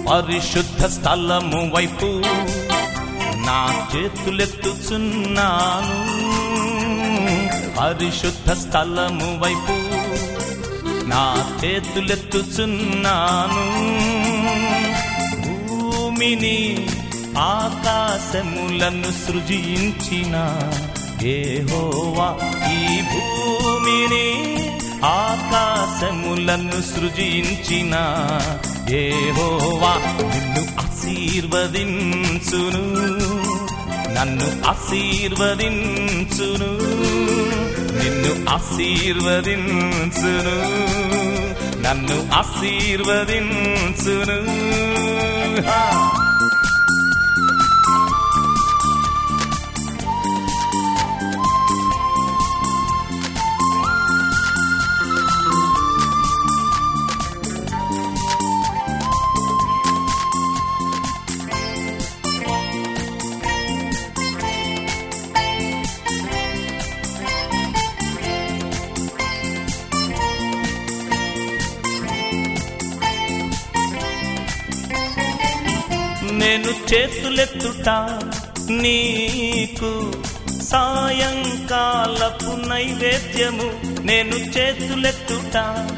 పరిశుద్ధ స్థలము వైపు నా చేతులెత్తుచున్నాను పరిశుద్ధ స్థలము వైపు నా చేతులెత్తుచున్నాను భూమిని ఆకాశములను సృజించిన ఏహోవా ఈ భూమిని ఆకాశములను సృజించిన ఏహోవా నిన్ను ఆశీర్వదించును నన్ను ఆశీర్వదించును నిన్ను ఆశీర్వదించును నన్ను ఆశీర్వదించును హా! నేను చేతులెత్తుట నీకు సాయంకాలపు నైవేద్యము నేను చేతులెత్తుట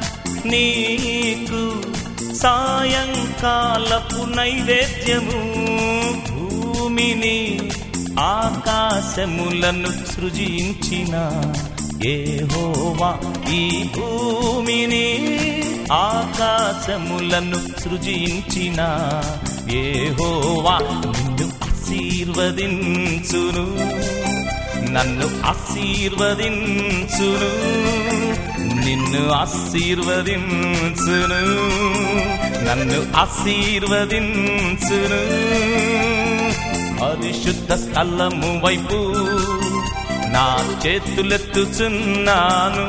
నీకు సాయంకాలపు నైవేద్యము భూమిని ఆకాశములను సృజించిన ఏహోవా ఈ భూమిని ఆకాశములను సృజించిన ఏహోవా నిన్ను ఆశీర్వదించును నన్ను ఆశీర్వదించును నిన్ను ఆశీర్వదించును నన్ను ఆశీర్వదించును పరిశుద్ధ స్థలము వైపు నా చేతులెత్తుచున్నాను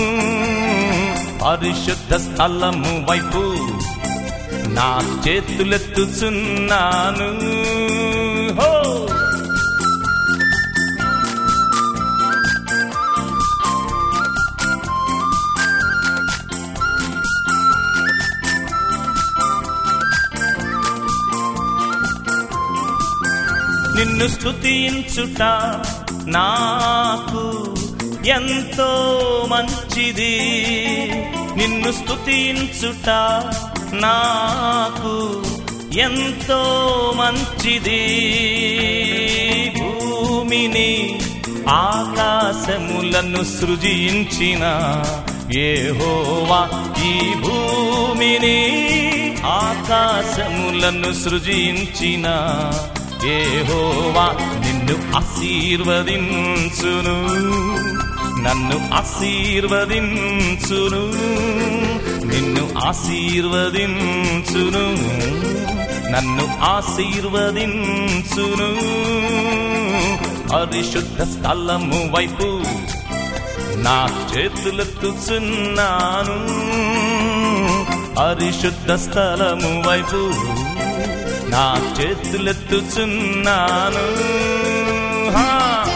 పరిశుద్ధ స్థలము వైపు నా చేతులెత్తుచున్నాను హో నిన్ను స్తుతించుట నాకు ఎంతో మంచిది నిన్ను స్తుతించుట నాకు ఎంతో మంచిది భూమిని ఆకాశములను సృజించిన ఏహోవా ఈ భూమిని ఆకాశములను సృజించిన ఏహోవా నిన్ను ఆశీర్వదించును నన్ను ఆశీర్వదించును నిన్ను ఆశీర్వదించును నన్ను ఆశీర్వదించును పరిశుద్ధ స్థలము వైపు నా చేతులెత్తుచున్నాను పరిశుద్ధ స్థలము వైపు నా చేతులెత్తుచున్నాను హా!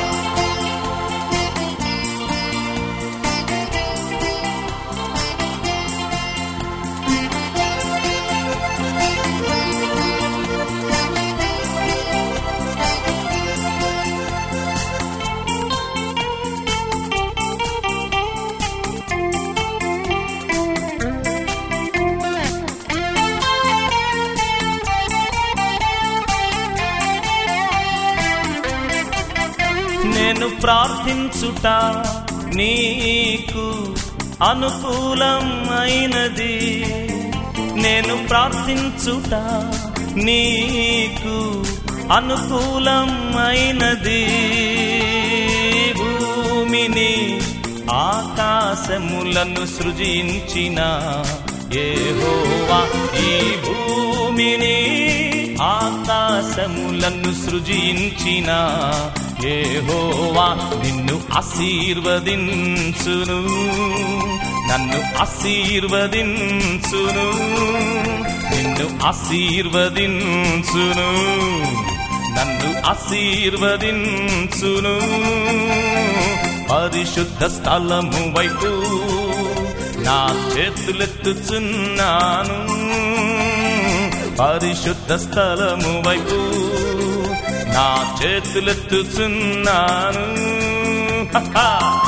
నేను ప్రార్థించుట నీకు అనుకూలం అయినది నేను ప్రార్థించుట నీకు అనుకూలం అయినది భూమిని ఆకాశములను సృజించిన ఏహోవా ఈ భూమిని ఆకాశములను సృజించిన ఏహోవా నిన్ను ఆశీర్వదించును నన్ను ఆశీర్వదించును నిన్ను ఆశీర్వదించును నన్ను ఆశీర్వదించును పరిశుద్ధ స్థలము వైపు నా చేతులెత్తుచున్నాను పరిశుద్ధ స్థలము వైపు నా చేతులెత్తుచున్నాను హహా!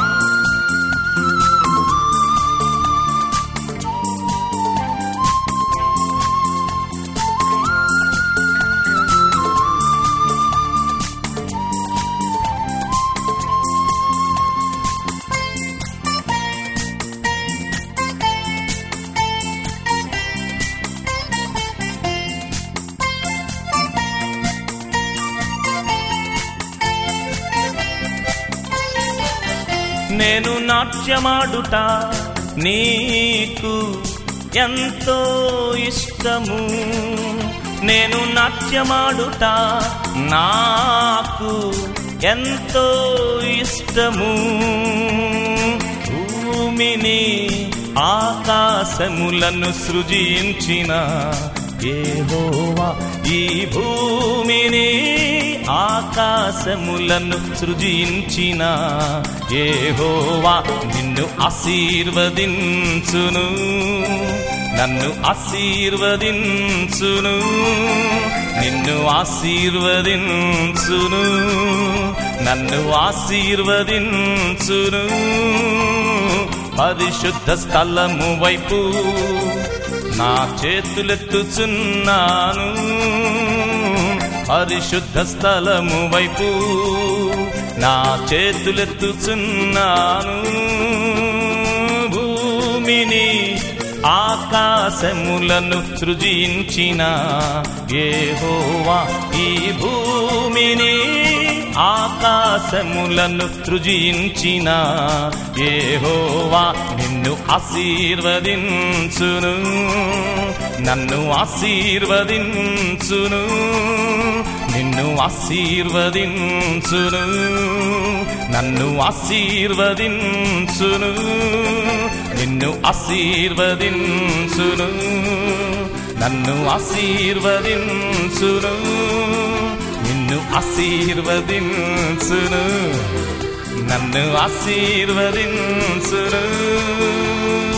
నేను నాట్యమాడుట నీకు ఎంతో ఇష్టము నేను నాట్యమాడుట నాకు ఎంతో ఇష్టము భూమిని ఆకాశములను సృజించిన ఏహోవా ఈ భూమిని ఆకాశములను సృజించిన ఏహోవా నిన్ను ఆశీర్వదించును నన్ను ఆశీర్వదించును నిన్ను ఆశీర్వదించును నన్ను ఆశీర్వదించును పరిశుద్ధ స్థలము వైపు నా చేతులెత్తుచున్నాను పరిశుద్ధ స్థలము వైపు నా చేతులెత్తుచున్నాను భూమిని ఆకాశములను సృజించిన ఏహోవా ఈ భూమిని ఆకాశములను సృజించిన ఏహోవా నిన్ను ఆశీర్వదించును నన్ను ఆశీర్వదించును నిన్ను ఆశీర్వదించును నన్ను ఆశీర్వదించును నిన్ను ఆశీర్వదించును నన్ను ఆశీర్వదించును నిన్ను ఆశీర్వదించును నన్ను ఆశీర్వదించును